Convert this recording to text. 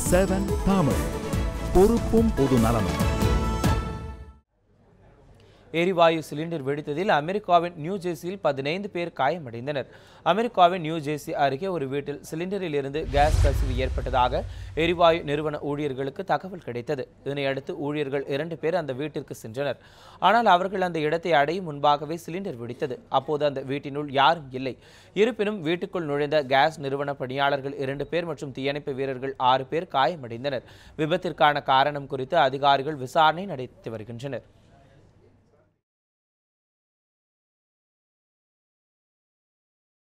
seven Tamil பொறுப்பும் பொது நலமும் எரிவாயு சிலிண்டர் வெடித்ததில் அமெரிக்காவின் நியூ ஜெர்சியில் பதினைந்து பேர் காயமடைந்தனர் அமெரிக்காவின் நியூ ஜெர்சி அருகே ஒரு வீட்டில் சிலிண்டரில் இருந்து கேஸ் கசிவு ஏற்பட்டதாக எரிவாயு நிறுவன ஊழியர்களுக்கு தகவல் கிடைத்தது இதனையடுத்து ஊழியர்கள் இரண்டு பேர் அந்த வீட்டிற்கு சென்றனர் ஆனால் அவர்கள் அந்த இடத்தை அடையும் முன்பாகவே சிலிண்டர் வெடித்தது அப்போது அந்த வீட்டினுள் யாரும் இல்லை இருப்பினும் வீட்டுக்குள் நுழைந்த கேஸ் நிறுவன பணியாளர்கள் இரண்டு பேர் மற்றும் தீயணைப்பு வீரர்கள் ஆறு பேர் காயமடைந்தனர் விபத்திற்கான காரணம் குறித்து அதிகாரிகள் விசாரணை நடத்தி வருகின்றனர்